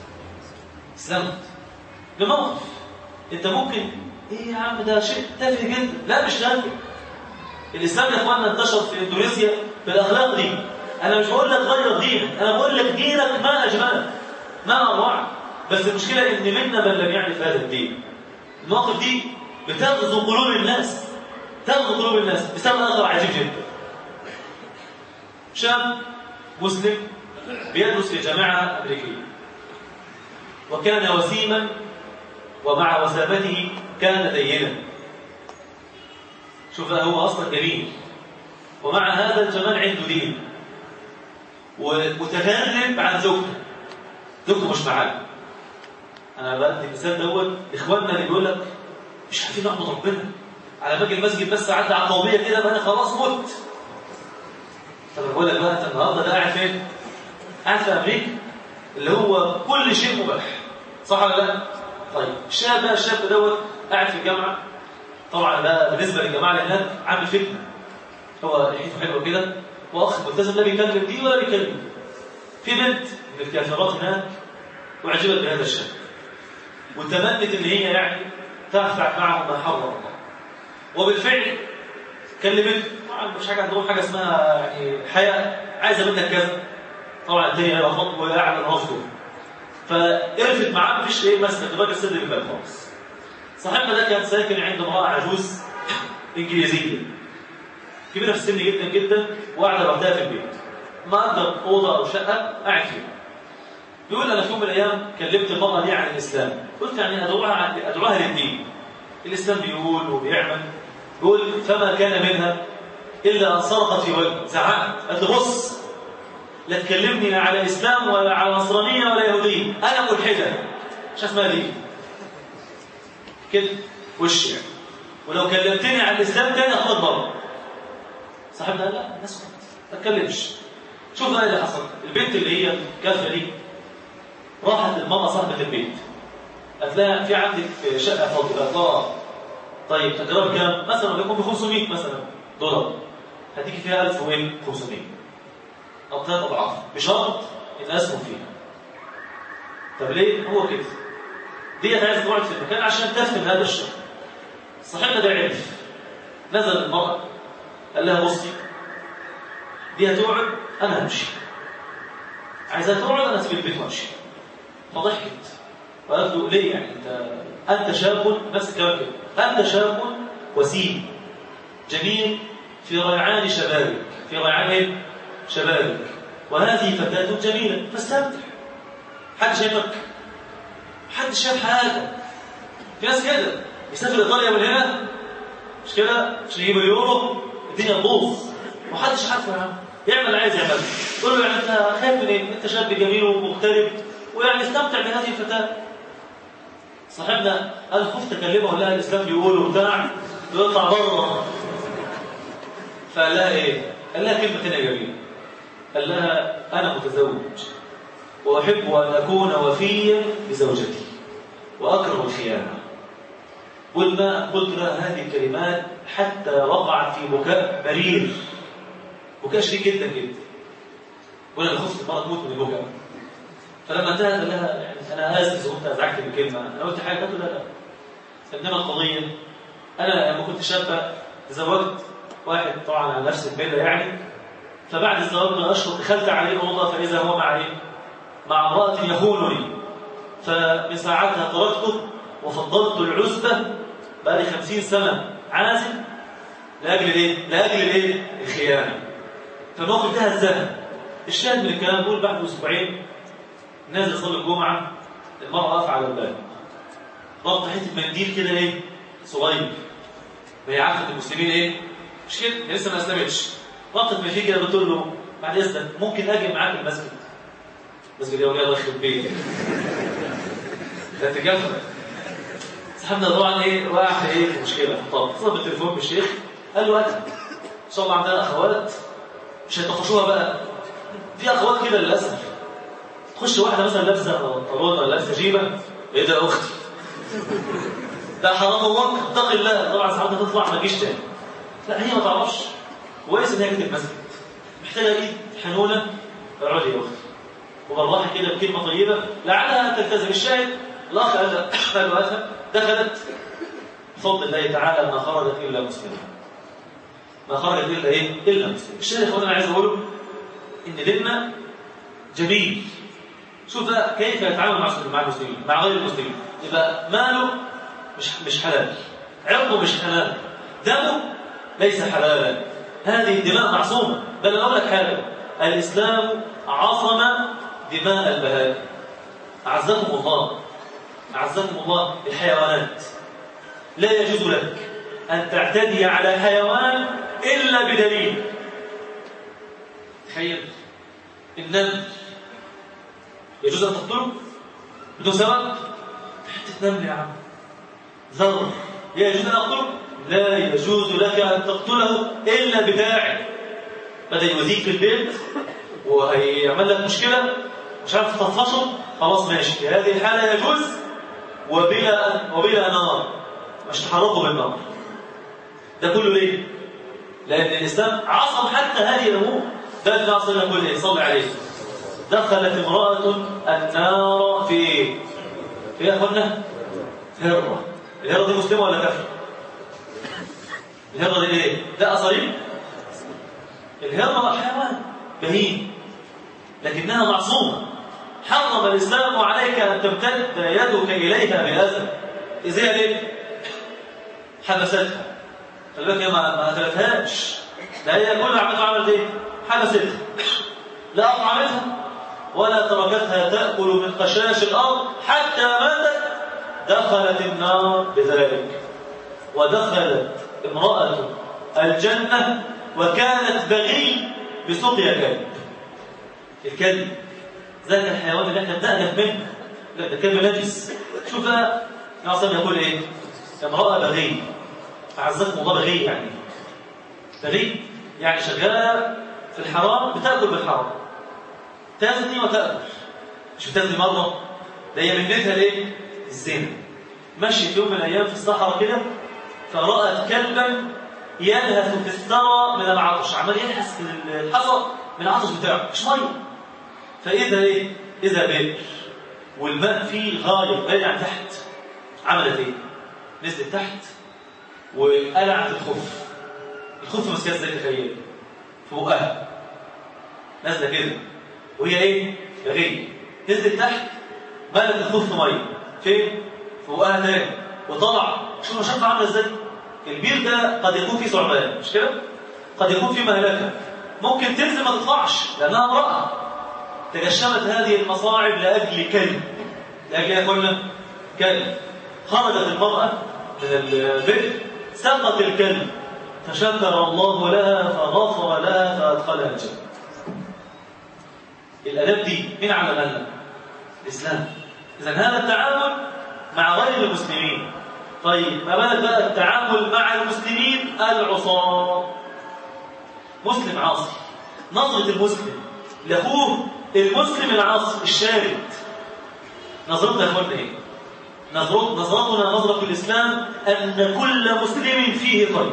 اسلمت بموقف انت ممكن ايه يا عم ده شيء تافه جدا لا مش تافه الاسلام يا اخواننا انتشر في اندونيسيا بالاخلاق دي انا مش بقول لك غير دينك انا بقول لك دينك ما اجملك ما اروعك بس المشكله ان منا من لم يعرف هذا الدين المواقف دي بتغزو قلوب الناس تغزو قلوب الناس بسبب اخر عجيب جدا شاب مسلم بيدرس في جامعه امريكيه وكان وسيما ومع وسامته كان دينا شوف هو اصلا جميل ومع هذا الجمال عنده دين ومتغلب عن زوجته زوجته مش معاه انا بدي المثال دوت اخواننا اللي بيقول لك مش عارفين نعبد ربنا على باقي المسجد بس عدى على القوميه كده بقى انا خلاص مت طب بقول لك بقى انت النهارده ده قاعد فين؟ قاعد في امريكا اللي هو كل شيء مباح صح ولا لا؟ طيب الشاب بقى الشاب دوت قاعد في الجامعه طبعا ده بالنسبه للجماعه اللي هناك عامل فتنه هو ريحته حلوه كده واخ ملتزم لا بيكلم دي ولا بيكلم في بنت من الكافرات هناك واعجبت بهذا الشاب وتمنت ان هي يعني تفعل معه ما حرم الله وبالفعل كلمت طبعا مش حاجه عندهم حاجه اسمها يعني حياه عايزه منك كذا طبعا الثاني رفض واعلن رفضه فقرفت معاه مفيش ايه مسك الراجل سد الباب خالص صاحبنا ده كان ساكن عند امراه عجوز انجليزيه كبيره في السن جدا جدا وقاعده لوحدها في البيت ما اقدر اوضه او شقه قاعد فيها بيقول انا في يوم من الايام كلمت المراه دي عن الاسلام قلت يعني ادعوها ادعوها للدين الاسلام بيقول وبيعمل يقول فما كان منها الا ان صرخت في وجهي زعقت قالت له بص لا تكلمني لا على اسلام ولا على نصرانيه ولا يهوديه انا ملحده مش اسمها دي كده وش يعني ولو كلمتني عن الاسلام تاني اخد بره صاحبنا لا الناس ما تتكلمش شوف بقى اللي حصل البنت اللي هي كافره دي راحت المراه صاحبه البيت قالت لها في عندك شقه فاضيه قالت لها طيب تجربة كام مثلا بيكون ب 500 مثلا دولار هتيجي فيها 1500 او ثلاث اضعاف بشرط ان اسهم فيها طب ليه هو كده ديت عايز تقعد في المكان عشان تفهم هذا الشر صاحبنا ده عرف نزل المرأة قال لها بصي دي هتقعد انا همشي عايزها تقعد انا اسيب البيت وامشي فضحكت وقالت له ليه يعني انت انت شاب نفس الكلام كده انت شاب وسيم جميل في ريعان شبابك في ريعان شبابك وهذه فتاة جميلة فاستمتع حد شايفك حد شايف حاجة في ناس كده يسافر ايطاليا من هنا مش كده عشان يجيب اليورو الدنيا تبوظ ومحدش عارفه يا عم يعمل اللي عايز يعمله تقول له يعني انت خايف من ايه؟ انت شاب جميل ومغترب ويعني استمتع بهذه الفتاه صاحبنا قال خفت اكلمه اقول لها الاسلام بيقول وبتاع ويطلع بره فقال لها ايه؟ قال لها كلمه هنا جميله قال لها انا متزوج واحب ان اكون وفيا بزوجتي واكره الخيانه قلنا قلت لها هذه الكلمات حتى وقعت في بكاء مرير بكاء شديد جدا جدا وانا خفت المرأة تموت من البكاء فلما انتهت قال لها يعني انا اسف وانت ازعجت بالكلمه انا قلت حاجه قلت لا لا انما القضيه انا لما كنت شابه تزوجت واحد طبعا على نفس المله يعني فبعد الزواج من اشهر دخلت عليه اوضه فاذا هو مع ايه؟ مع امراه يخونني فمن ساعتها تركته وفضلت العزبه بقى لي 50 سنه عازل لاجل ايه؟ لاجل الايه؟ الخيانه فالموقف ده هزها الشاهد من الكلام دول بعد اسبوعين نازل صلي الجمعه المراه واقفه على الباب ربط حته منديل كده ايه؟ صغير ما هي عارفه المسلمين ايه؟ مش كده هي لسه ما اسلمتش ربطت منديل كده بتقول له بعد اذنك ممكن اجي معاك المسجد المسجد يا وليه الله يخرب بيتك ده تجفف صاحبنا طبعا ايه واقع في ايه في مشكله طب اتصل بالتليفون بالشيخ قال له اتى ان شاء الله عندنا اخوات مش هيطفشوها بقى في اخوات كده للاسف تخش واحده مثلا لابسه بنطلون ولا لابسه جيبه ايه ده اختي ده حرام الله اتق الله طبعا ساعات تطلع ما تجيش تاني لا هي ما تعرفش كويس ان هي جت المسجد محتاجه ايد حنونه اقعدي يا اختي وبالراحه كده بكلمه طيبه لعلها تلتزم الشاهد الاخ قال قال له دخلت بفضل الله تعالى ما خرجت الا مسلمه ما خرجت الا ايه؟ الا مسلم الشاهد يا اخوانا انا عايز اقوله ان ديننا جميل شوف بقى كيف يتعامل مع مع المسلمين مع غير المسلمين يبقى ماله مش مش حلال عرضه مش حلال دمه ليس حلالا هذه الدماء معصومة بل أقول لك حاجة الإسلام عصم دماء البهائم أعزكم الله أعزكم الله الحيوانات لا يجوز لك أن تعتدي على حيوان إلا بدليل تخيل النمل يجوز أن تقتله بدون سبب حتة نمل يا عم ذر يجوز أن أقتله لا يجوز لك أن تقتله إلا بداعي بدأ يؤذيك في البيت وهيعمل لك مشكلة مش عارف تطفشه خلاص ماشي في هذه الحالة يجوز وبلا وبلا نار مش تحرقه بالنار ده كله ليه؟ لأن الإسلام عصم حتى هذه الأمور ده اللي أصلا يقول إيه؟ صلي عليه دخلت امرأة النار في إيه؟ في إيه يا أخوانا؟ هرة الهرة دي مسلمة ولا كافرة؟ الهرة دي إيه؟ ده أصاريب؟ الهرة حيوان بهيم لكنها معصومة حرم الإسلام عليك أن تمتد يدك إليها بأذى إزاي ليه؟ حبستها خلي بالك هي ما ما قتلتهاش لا هي كل اللي عملتها عملت ايه؟ حبستها لا أطعمتها ولا تركتها تأكل من خشاش الأرض حتى ماتت دخلت النار بذلك ودخلت امرأة الجنة وكانت بغي بسقيا كلب الكلب ذاك الحيوان اللي احنا بنألف منه لا ده كلب نجس شوف بقى النبي يقول ايه امرأة بغي أعزكم الله بغي يعني بغي يعني شغالة في الحرام بتأكل بالحرام تزني وتأكل مش بتزني مرة ده هي منتها ليه؟ الزنا مشي في يوم من الأيام في الصحراء كده فرأت كلبا يلهث في الثرى من العطش عمال يلهث في الحصى من العطش بتاعه مش ميه فإذا إيه؟ إذا بئر والماء فيه غاية غاية عن تحت عملت إيه؟ نزلت تحت وقلعت الخف الخف ماسكاه ازاي تخيل فوقها نازله كده وهي ايه بغيه نزلت تحت ملت الخف ميه فين فوقها تاني وطلع شوف المشقه عامله ازاي البير ده قد يكون فيه ثعبان مش كده قد يكون فيه مهلكه ممكن تنزل ما تطلعش لانها امراه تجشمت هذه المصاعب لاجل كلب لاجل ايه قلنا كلب خرجت المراه من البئر سقط الكلب فشكر الله لها فغفر لها فأدخلها الجنة الأداب دي مين عملها لنا؟ الإسلام إذا هذا التعامل مع غير المسلمين طيب ما بالك بقى التعامل مع المسلمين العصاة مسلم عاصي نظرة المسلم لأخوه المسلم العاصي الشارد نظرتنا يا ايه؟ نظرتنا نظرة الإسلام أن كل مسلم فيه خير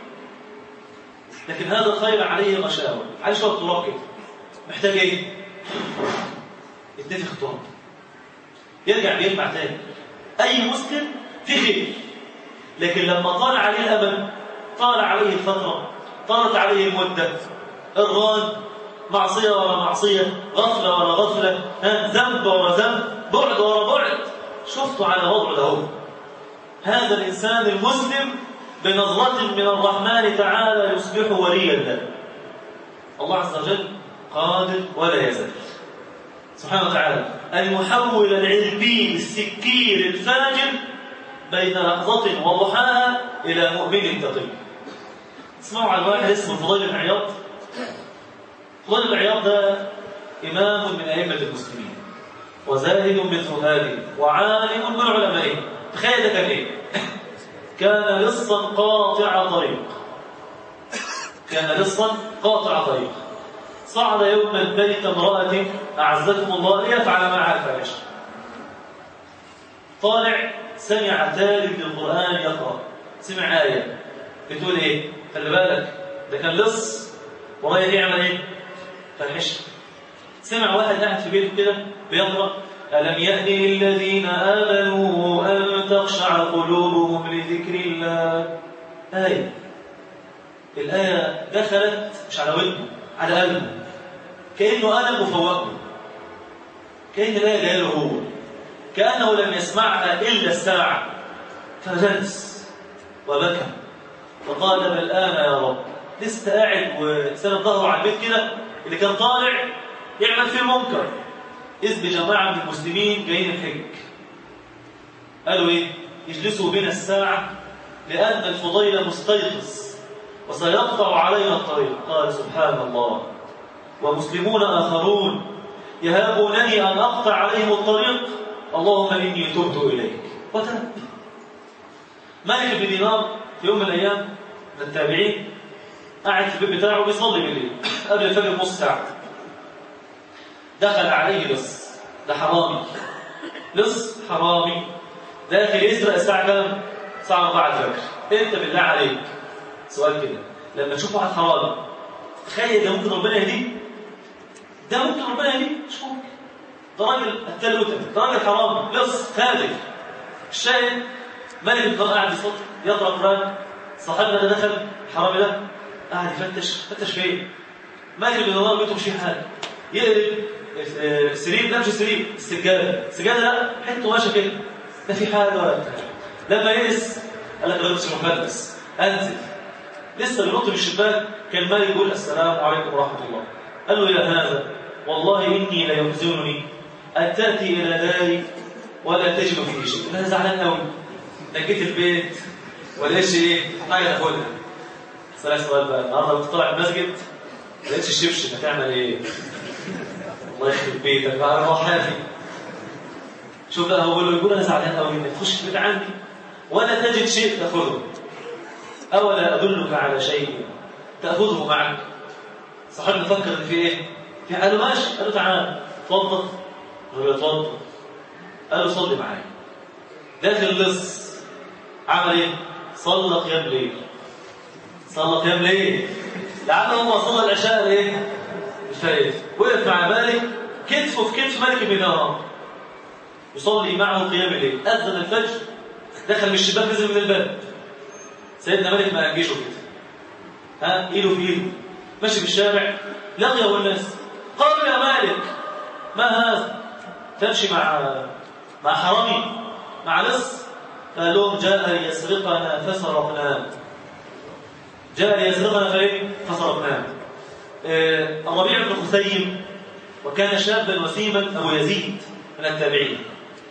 لكن هذا الخير عليه غشاوة عليه شوية تراب كده محتاج ايه؟ يتنفخ تراب يرجع بيجمع تاني أي مسلم فيه خير لكن لما طال عليه الأمل طال عليه الفترة طالت عليه المدة الران معصية ورا معصية غفلة ورا غفلة ذنب ورا ذنب بعد ورا بعد شفتوا على وضعه ده هذا الإنسان المسلم بنظرة من الرحمن تعالى يصبح وليا له الله عز وجل قادر ولا يزال سبحانه وتعالى المحول العلمي السكير الفاجر بين لحظة وضحاها إلى مؤمن تقي اسمعوا عن واحد اسمه فضيل بن عياض فضيل بن عياض ده إمام من أئمة المسلمين وزاهد من زهاده وعالم من علمائه تخيل ده كان ايه كان لصا قاطع طريق كان لصا قاطع طريق صعد يوما بيت امرأة أعزتكم الله ليفعل معها الفاحشة طالع سمع تالي للقرآن يقرأ سمع آية بتقول إيه خلي بالك ده كان لص ورايح يعمل إيه فاحشة سمع واحد قاعد في بيته كده بيقرأ ألم يأن للذين آمنوا أن تخشع قلوبهم لذكر الله آية الآية دخلت مش على ودنه على قلبه كأنه قلب وفوقه كأن الآية جاية له هو كأنه لم يسمعها إلا الساعة فجلس وبكى فقال بل الآن يا رب لسه قاعد وسند ظهره على البيت كده اللي كان طالع يعمل فيه المنكر إذ بجماعة من المسلمين جايين الحج قالوا إيه يجلسوا بنا الساعة لأن الفضيل مستيقظ وسيقطع علينا الطريق قال سبحان الله ومسلمون آخرون يهابونني أن أقطع عليهم الطريق اللهم إني تبت إليك وتاب مالك بن دينار في يوم من الأيام من التابعين قاعد في البيت بتاعه بيصلي بالليل قبل الفجر نص ساعة دخل عليه لص ده حرامي لص حرامي داخل يسرق الساعة كام؟ الساعة 4 الفجر انت بالله عليك سؤال كده لما تشوف واحد حرامي تخيل ده ممكن ربنا يهديه ده ممكن ربنا يهديه مش ممكن ده راجل قتال وتم ده راجل حرامي لص خارج الشاهد ملك بن قاعد يصلي يقرا قران صاحبنا ده دخل الحرامي ده قاعد يفتش فتش فين ملك بن دينار بيته مش حاجه يقلب السرير لا مش السرير السجاده السجاده لا حته قماشه كده لا في حاجه ولا بتاع لما يئس قال لك لابس المقدس انزل لسه بينط من الشباك كان الملك يقول السلام عليكم ورحمه الله قال له يا هذا والله اني ليحزنني ان تاتي الى داري ولا تجد فيه شيء انا زعلان قوي نجيت البيت وليش ايه حاجه تاخدها سألك سؤال بقى النهارده كنت طالع المسجد ما لقيتش الشبشب هتعمل ايه؟ الله يخرب بيتك بقى انا حافي شوف بقى هو بيقول له يقول انا زعلان قوي منك تخش البيت عندي ولا تجد شيء تاخذه اولا ادلك على شيء تاخذه معك صاحبنا فكر ان في ايه؟ في قال له ماشي قال له تعال اتفضل قال له اتفضل قال له صلي معايا داخل لص عمل ايه؟ صلى قيام ليل صلى قيام ليل لعل هو صلى العشاء ايه؟ الفائت وقف مع مالك كتفه في كتف مالك بن دينار يصلي معه قيام الليل اذن الفجر دخل من الشباك نزل من الباب سيدنا مالك ما انجشه كده ها ايده في ايده ماشي في الشارع لقيه الناس قالوا يا مالك ما هذا تمشي مع مع حرامي مع لص قال لهم جاء ليسرقنا فسرقناه جاء ليسرقنا فايه فسرقناه آه الربيع بن خثيم وكان شابا وسيما ابو يزيد من التابعين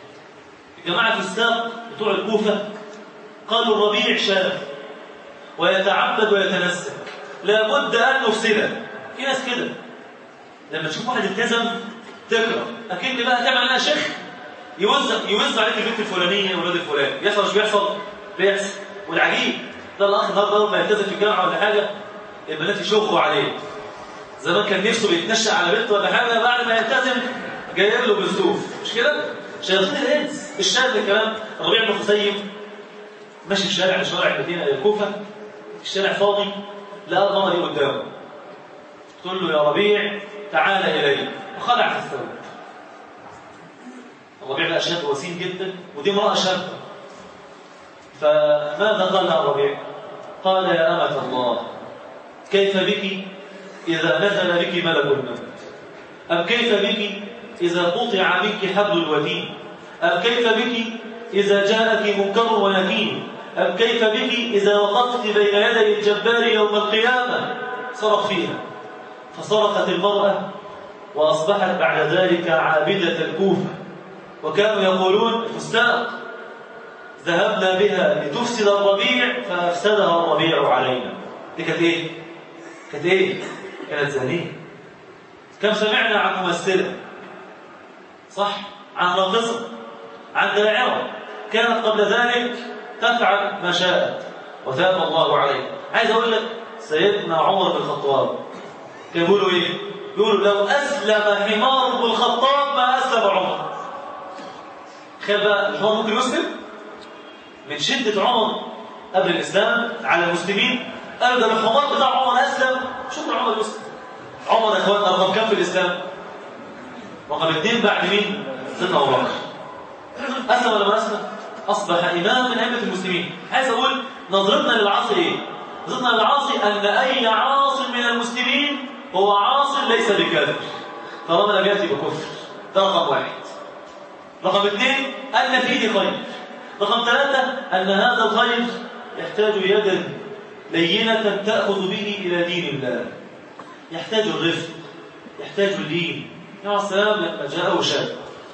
جماعه الساق بتوع الكوفه قالوا الربيع شاب ويتعبد ويتنسك لابد ان نفسده في ناس كده لما تشوف واحد التزم تكره اكيد بقى تعمل انا شيخ يوزع يوزع عليك البنت الفلانيه والولاد الفلاني بيحصل مش بيحصل بيحصل والعجيب ده الاخ النهارده لما يلتزم في الجامعه ولا حاجه البنات يشوخوا عليه زمان كان نفسه بيتنشأ على بنت ولا حاجه بعد ما يلتزم جايب له بالسوف مش كده؟ شياطين الانس الشاب كمان ربيع بن خثيم ماشي في شارع شوارع المدينه الكوفه الشارع فاضي لقى المرأة دي قدامه تقول له يا ربيع تعال الي وخلع في الثوب الربيع بقى شاب وسيم جدا ودي امرأة شابة فماذا قال لها الربيع؟ قال يا أمة الله كيف بك إذا نزل بك ملك الموت أم كيف بك إذا قطع منك حبل الوتين أم كيف بك إذا جاءك منكر ونكير أم كيف بك إذا وقفت بين يدي الجبار يوم القيامة صرخ فيها فصرخت المرأة وأصبحت بعد ذلك عابدة الكوفة وكانوا يقولون فستاق ذهبنا بها لتفسد الربيع فأفسدها الربيع علينا دي كانت إيه؟ كانت إيه؟ كانت زانية كم سمعنا عن ممثلة صح؟ عن راقصة عن داعرة كانت قبل ذلك تفعل ما شاءت وتاب الله عليه عايز أقول لك سيدنا عمر بن الخطاب كان يقولوا إيه؟ يقولوا لو أسلم حمار بن الخطاب ما أسلم عمر تخيل بقى الحمار ممكن يسلم؟ من شدة عمر قبل الإسلام على المسلمين قالوا ده الحمار بتاع عمر أسلم شكرا عمر يسلم عمر يا اخوان رقم كام في الإسلام؟ رقم اثنين بعد مين؟ سيدنا أبو بكر أسلم ولا ما أسلم؟ أصبح إمام من أئمة المسلمين عايز أقول نظرتنا للعاصي إيه؟ نظرتنا للعاصي أن أي عاص من المسلمين هو عاص ليس بكافر طالما لم يأتي بكفر ده رقم واحد رقم اثنين أن في دي خير رقم ثلاثة أن هذا الخير يحتاج يدا لينة تأخذ به إلى دين الله يحتاج الرفق يحتاج اللين يا السلام لما جاءه شاب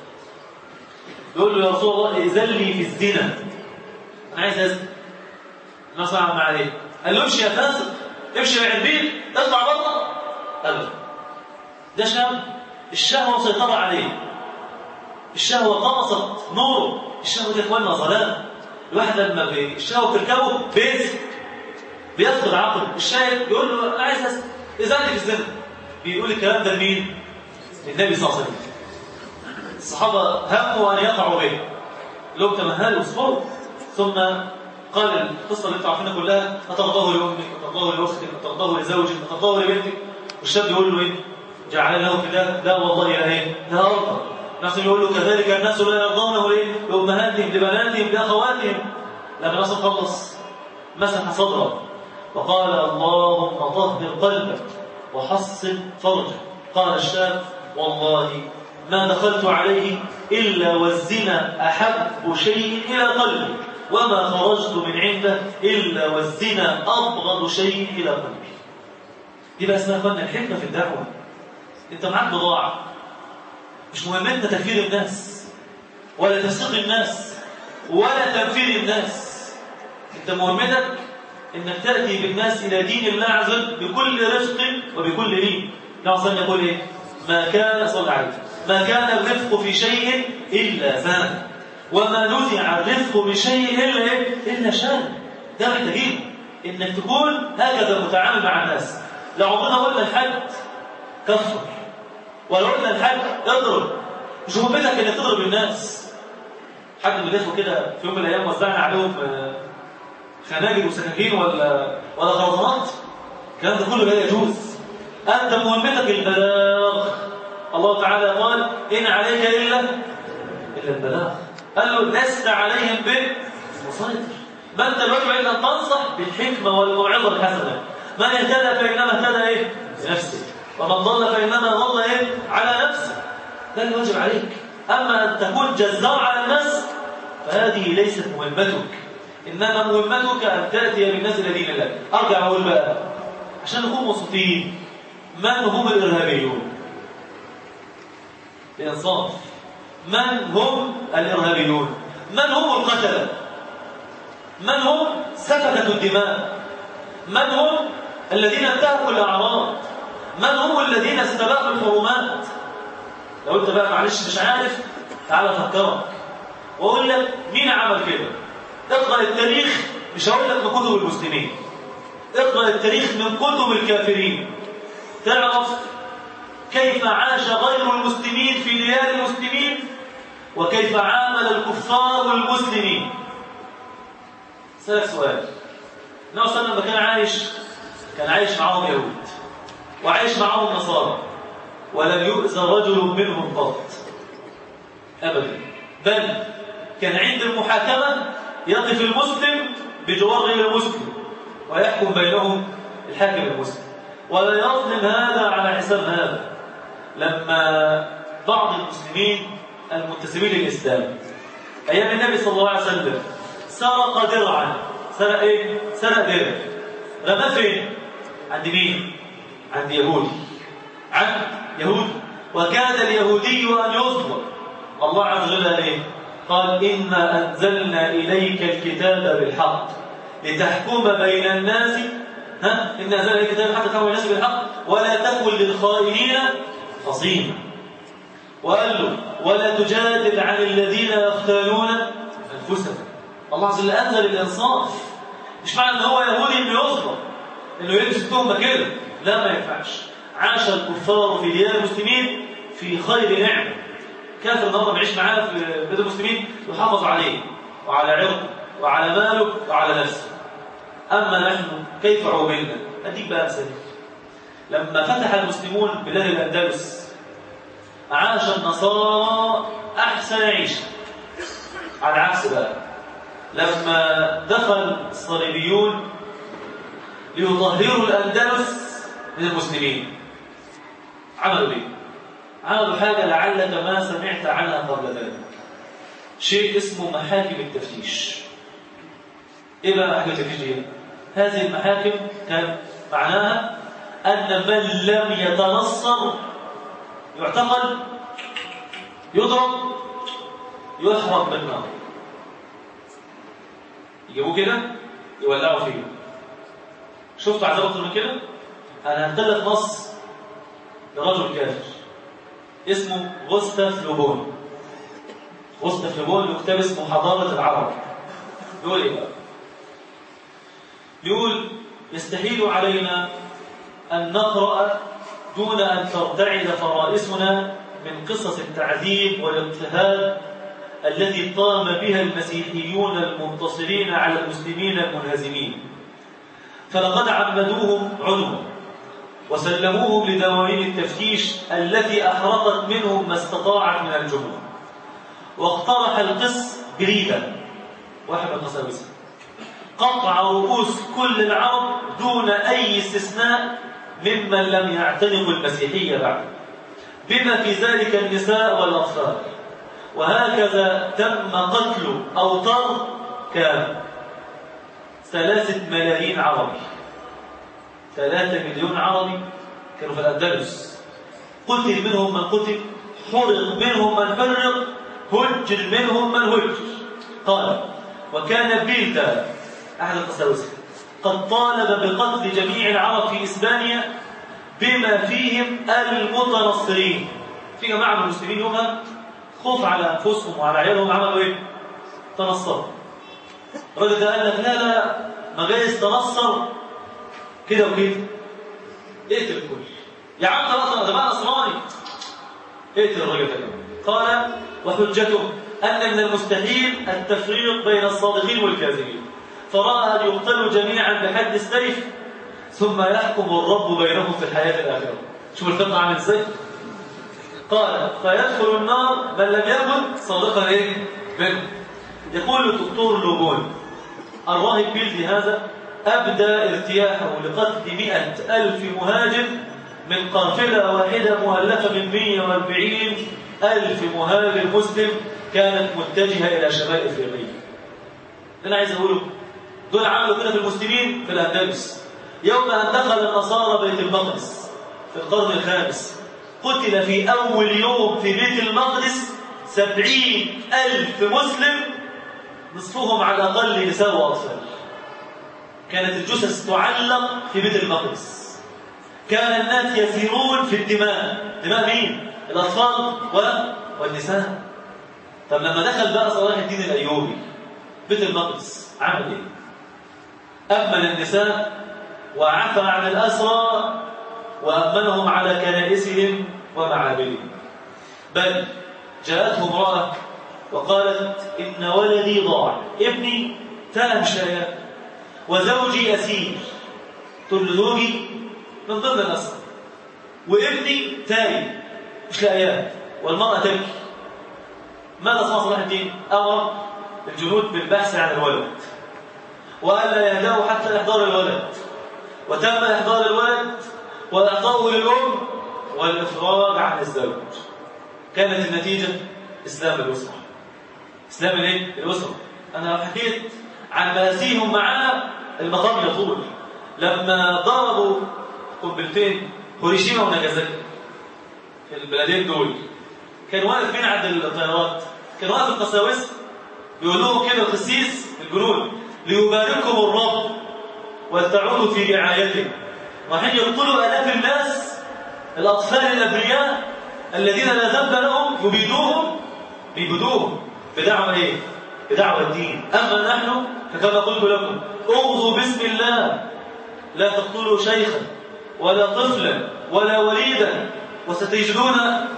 يقول له يا رسول الله ائذن لي في الزنا أنا عايز أزن ما صعب عليه قال له امشي يا فاسق امشي مع البيت اطلع بره أبدا ده شاب الشهوة مسيطرة عليه الشهوة طمست نوره الشهوة دي اخواننا ظلام الواحد لما بي- الشهوة بتركبه بيزك بيفقد عقله الشاهد يقول له انا عايز اسال اذا في الزنا بيقول الكلام ده لمين؟ للنبي صلى الله عليه وسلم الصحابه هموا ان يقعوا به لو تمهلوا اصبروا ثم قال القصه اللي انتم عارفينها كلها اترضاه لامك اترضاه لاختك اترضاه لزوجك اترضاه لبنتك والشاب يقول له ايه؟ جعل له كده لا والله يا ايه؟ لا ارضى الناس يقول له كذلك الناس لا يرضونه ليه؟ لامهاتهم لبناتهم لاخواتهم لما الناس خلص مسح صدره وقال اللهم طهر قلبك وحصن فرجك قال الشاب والله ما دخلت عليه إلا والزنا أحب شيء إلى قلبي وما خرجت من عنده إلا والزنا أبغض شيء إلى قلبي دي بقى اسمها فن الحكمة في الدعوة انت معاك بضاعة مش مهمتنا تكفير الناس ولا تفسيق الناس ولا تنفير الناس انت مهمتك انك تأتي بالناس إلى دين الله عز وجل بكل رفق وبكل لين نعصر يقول ايه ما كان صلى عليه ما كان الرفق في شيء إلا زان وما نزع الرفق بشيء إلا إيه؟ إلا شان ده محتاجين إنك تكون هكذا متعامل مع الناس لو عمرنا قلنا لحد كفر ولو قلنا لحد اضرب مش مهمتك انك تضرب الناس حد من الاخوه كده في يوم من الايام وزعنا عليهم آه، خناجر وسكاكين ولا ولا خرطانات الكلام ده كله لا يجوز انت مهمتك البلاغ الله تعالى قال ان عليك الا الا البلاغ قال له لست عليهم بالمسيطر بل انت الواجب عليك ان تنصح بالحكمه والموعظه الحسنه من اهتدى فانما اهتدى ايه بنفسه ومن ضل فانما ضل ايه على نفسه ده الواجب عليك اما ان تكون جزار على الناس فهذه ليست مهمتك انما مهمتك ان تاتي بالناس الى دين الله ارجع اقول بقى عشان نكون مبسوطين من هم الارهابيون الانصاف من هم الارهابيون من هم القتله من هم سفكه الدماء من هم الذين انتهكوا الاعراض من هم الذين استباحوا الحرمات لو انت بقى معلش مش عارف تعال افكرك واقول لك مين عمل كده اقرا التاريخ مش هقول لك من كتب المسلمين اقرا التاريخ من كتب الكافرين تعرف كيف عاش غير المسلمين في ديار المسلمين وكيف عامل الكفار المسلمين سألك سؤال النبي صلى الله عليه وسلم لما كان عايش كان عايش معاهم يهود وعايش معاهم نصارى ولم يؤذى رجل منهم قط ابدا بل كان عند المحاكمه يقف المسلم بجوار غير المسلم ويحكم بينهم الحاكم المسلم ولا يظلم هذا على حساب هذا لما بعض المسلمين المنتسبين للاسلام ايام النبي صلى الله عليه وسلم سرق درعا سرق ايه سرق درع رماه فين عند مين عند يهودي عند يهودي وكاد اليهودي ان يظلم الله عز وجل قال ايه قال انا انزلنا اليك الكتاب بالحق لتحكم بين الناس ها إن أنزلنا اليك الكتاب بالحق لتحكم بين الناس بالحق ولا تكن للخائنين خصيما وقال له ولا تجادل عن الذين يختالون انفسهم الله عز وجل انزل الانصاف مش معنى ان هو يهودي انه يظلم انه يلبس التهمه كده لا ما ينفعش عاش الكفار في ديار المسلمين في خير نعمه كافر النهارده بيعيش معانا في بلاد المسلمين يحافظ عليه وعلى عرضه وعلى ماله وعلى نفسه اما نحن كيف عوملنا اديك بقى امثله لما فتح المسلمون بلاد الاندلس عاش النصارى احسن عيشه على العكس بقى لما دخل الصليبيون ليطهروا الأندلس من المسلمين عملوا ايه؟ عملوا حاجة لعلك ما سمعت عنها قبل ذلك شيء اسمه محاكم التفتيش ايه بقى محاكم التفتيش دي هذه المحاكم كان معناها ان من لم يتنصر يعتقل يضرب يحرق بالنار يجيبوه كده يولعوا فيه شفتوا عذاب اكتر من كده انا هنقل نص لرجل كافر اسمه غوستاف لوبون غوستاف لوبون له اسمه حضارة العرب يقول ايه بقى يقول يستحيل علينا أن نقرأ دون أن ترتعد فرائسنا من قصص التعذيب والاضطهاد التي قام بها المسيحيون المنتصرين على المسلمين المنهزمين فلقد عمدوهم عنوا وسلموهم لدواوين التفتيش التي أحرقت منهم ما استطاعت من الجمهور واقترح القس بريدا واحد من القساوسة قطع رؤوس كل العرب دون أي استثناء ممن لم يعتنقوا المسيحية بعد بما في ذلك النساء والأطفال وهكذا تم قتل أو طرد كام ثلاثة ملايين عربي ثلاثة مليون عربي كانوا في الأندلس قتل منهم من قتل حرق منهم من حرق هجر منهم من هجر قال وكان بيلدا أحد القساوسة قد طالب بقتل جميع العرب في إسبانيا بما فيهم المتنصرين في جماعة من المسلمين يومها خوف على أنفسهم وعلى عيالهم عملوا إيه؟ تنصروا الراجل ده قال لك لا لا ما جايز تنصر كده وكده اقتل الكل يا عم خلاص ده بقى نصراني اقتل الراجل ده قال وحجته أن من المستحيل التفريق بين الصادقين والكاذبين فرأى أن يقتلوا جميعا بحد السيف ثم يحكم الرب بينهم في الحياة الآخرة شوف الفقه عامل ازاي قال فيدخل النار من لم يكن صادقا ايه منه يقول الدكتور لوبون الراهب بيلدي هذا أبدى ارتياحه لقتل مئة ألف مهاجر من قافلة واحدة مؤلفة من 140 ألف مهاجر مسلم كانت متجهة إلى شمال إفريقيا أنا عايز أقوله دول عملوا كده في المسلمين في الأندلس يوم أن دخل النصارى بيت المقدس في القرن الخامس قتل في أول يوم في بيت المقدس سبعين ألف مسلم نصفهم على الأقل نساء وأطفال كانت الجثث تعلق في بيت المقدس كان الناس يسيرون في الدماء دماء مين؟ الأطفال والنساء طب لما دخل بقى صلاح الدين الأيوبي بيت المقدس عمل ايه؟ أمن النساء وعفى عن الأسرى وأمنهم على كنائسهم ومعابدهم بل جاءته امرأة وقالت إن ولدي ضاع ابني تاه الشيء وزوجي أسير تقول له زوجي من ضمن الأسرى وابني تايه مش لاقياه والمرأة تبكي ماذا صنع صلاح الدين؟ أمر الجنود بالبحث عن الولد وألا يهداه حتى إحضار الولد وتم إحضار الولد وإعطاؤه للأم والإفراج عن الزوج كانت النتيجة إسلام الأسرة إسلام الإيه؟ الأسرة أنا حكيت عن مآسيهم معاه المقام يطول لما ضربوا قنبلتين هوريشيما وناجازاكي في البلدين دول كان واقف مين عند الطيارات؟ كان واقف القساوسه يقول لهم كده القسيس الجنود ليبارككم الرب ولتعودوا في رعايته رايحين يقتلوا الاف الناس الاطفال الابرياء الذين لا ذنب لهم يبيدوهم بيبيدوهم بدعوه ايه؟ بدعوه الدين اما نحن فكما قلت لكم اغضوا باسم الله لا تقتلوا شيخا ولا طفلا ولا وليدا وستجدون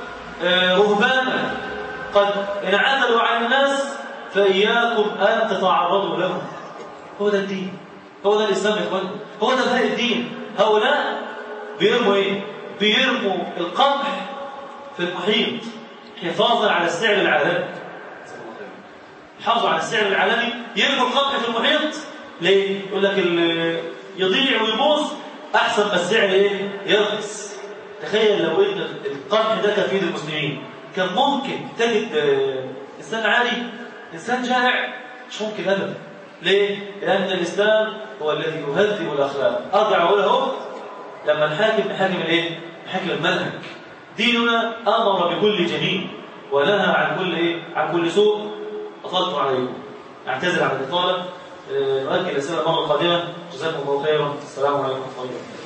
رهبانا قد انعزلوا عن الناس فإياكم أن تتعرضوا لهم هو ده الدين هو ده الإسلام يا إخواني هو ده بهاء الدين هؤلاء بيرموا إيه؟ بيرموا القمح في المحيط حفاظا على السعر العالمي حافظوا على السعر العالمي يرموا القمح في المحيط ليه؟ يقول لك يضيع ويبوظ أحسن ما السعر إيه؟ يرخص تخيل لو ان القمح ده كان في ايد المسلمين كان ممكن تجد انسان عالي إنسان جائع مش ممكن أبدا ليه؟ لأن الإسلام هو الذي يهذب الأخلاق أرجع له لما الحاكم نحاكم الإيه؟ نحاكم المنهج ديننا أمر بكل جميل ونهى عن كل إيه؟ عن كل سوء أطلت عليكم أعتذر عن الإطالة نؤجل الأسئلة المرة القادمة جزاكم الله خيرا السلام عليكم ورحمة الله وبركاته